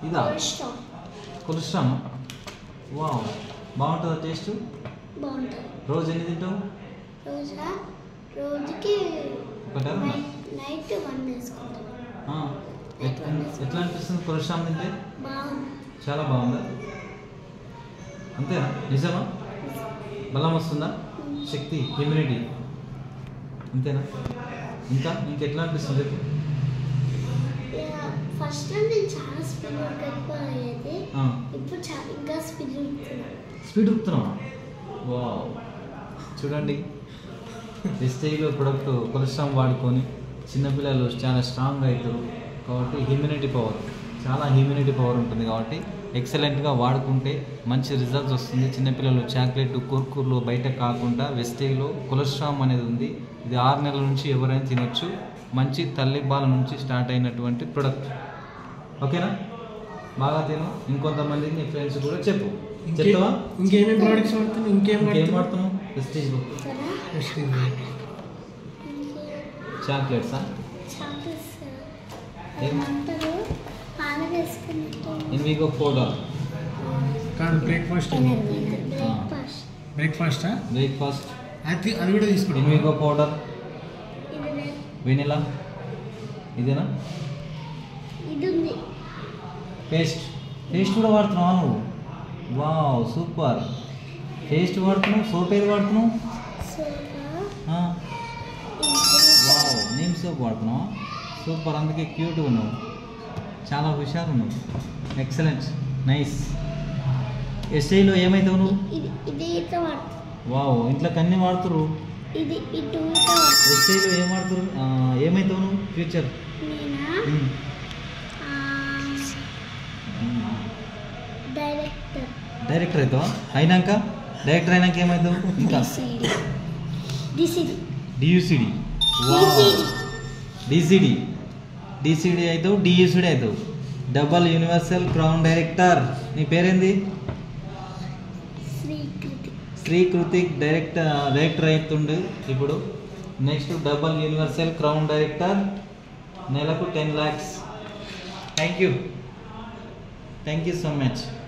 ఇదా ఇష్టం కొలుస్తాం వావ్ బాగుంటుందా టేస్ట్ బాగుంటుంది రోజు ఎన్ని తింటావు రోజున రోజుకి ఒకటా రెండా? నైట్ నైట్ వన్ వేసుకుంటాం ఆ, ఎట్లా ఎట్లా అనిపిస్తుంది కొలుస్తాం తింటే బాగుంది చాలా బాగుందా అంతేనా నిజమా బలం వస్తుందా శక్తి ఇమ్యూనిటీ అంతేనా ఇంకా ఇంకెట్లా అనిపిస్తుంది చెప్పు ఫస్ట్ లో నేను చాలా స్పీడ్ వర్క్ అయిపోయేది ఆ, ఇప్పుడు చా- ఇంకా స్పీడ్ ఉంటున్నాను స్పీడ్ ఉప్పుతున్నావా వావ్ చూడండి ఎస్టీలో ప్రొడక్ట్ కొలెస్ట్రాల్ వాడుకొని చిన్నపిల్లలు చాలా స్ట్రాంగ్ అవుతారు కాబట్టి హ్యూమినిటీ పవర్ చాలా హ్యూమినిటీ పవర్ ఉంటుంది కాబట్టి ఎక్సలెంట్గా వాడుకుంటే మంచి రిజల్ట్స్ వస్తుంది చిన్నపిల్లలు చాక్లెట్ కుర్కుర్లు బయట కాకుండా వెస్టేజ్లో కొలెస్ట్రామ్ అనేది ఉంది ఇది ఆరు నెలల నుంచి ఎవరైనా తినొచ్చు మంచి తల్లి బాల నుంచి స్టార్ట్ అయినటువంటి ప్రొడక్ట్ ఓకేనా బాగా తిను ఇంకొంతమందికి నీ ఫ్రెండ్స్ కూడా చెప్పు చెప్తావా ఇంకేమేమి ప్రోడక్ట్స్ వాడుతున్నావు ఇంకేం ఇంకేం వాడుతున్నావు వాడుతున్నావు వెస్టేజ్లో సరే చాక్లెట్సా చాక్లెట్స్ ఏం? ఏమంటారు పాల వేసుకున్నట్టు ఇన్విగో పౌడర్ కాదు బ్రేక్ఫాస్ట్ బ్రేక్ఫాస్ట్ బ్రేక్ఫాస్టా బ్రేక్ఫాస్ట్ అది అది కూడా తీసుకుంటాం ఇన్విగో పౌడర్ ఇది లేదు. వెనిలా ఇదేనా ఇది ఉంది పేస్ట్ పేస్ట్ కూడా వాడుతున్నావా నువ్వు వావ్ సూపర్ పేస్ట్ వాడుతున్నావు సోప్ ఏది వాడుతున్నావు సోడా ఆ, వావ్ నీమ్ సోప్ వాడుతున్నావా సూపర్ అందుకే క్యూట్గా ఉన్నావు చాలా హుషారు ఉన్నావు ఎక్సలెంట్ నైస్ ఎస్ఐలో ఏమవుతావు నువ్వు ఇది ఇది ఇట్లా వాడుతుంది వావ్ ఇంట్లో కన్నీ వాడుతురు ఇది ఇటు ఇట్లా వాడుతుంది ఎస్ఐలో ఏం వాడుతురు ఆ, ఏమవుతావు నువ్వు ఫ్యూచర్ నేనా డైరెక్టర్ డైరెక్టర్ అవుతావా అయినాక డైరెక్టర్ అయినాక ఏమవుతావు ఇంకా డిసిడి డిసిడి డియూసిడి డిసిడి డిసిడి అవుతావు డియూసిడి అవుతావు డబల్ యూనివర్సల్ క్రౌన్ డైరెక్టర్ నీ పేరేంది శ్రీకృతి శ్రీ కృతిక్ డైరెక్టర్ డైరెక్టర్ అవుతుండు ఇప్పుడు next double universal crown director నెలకు ten lakhs thank you thank you so much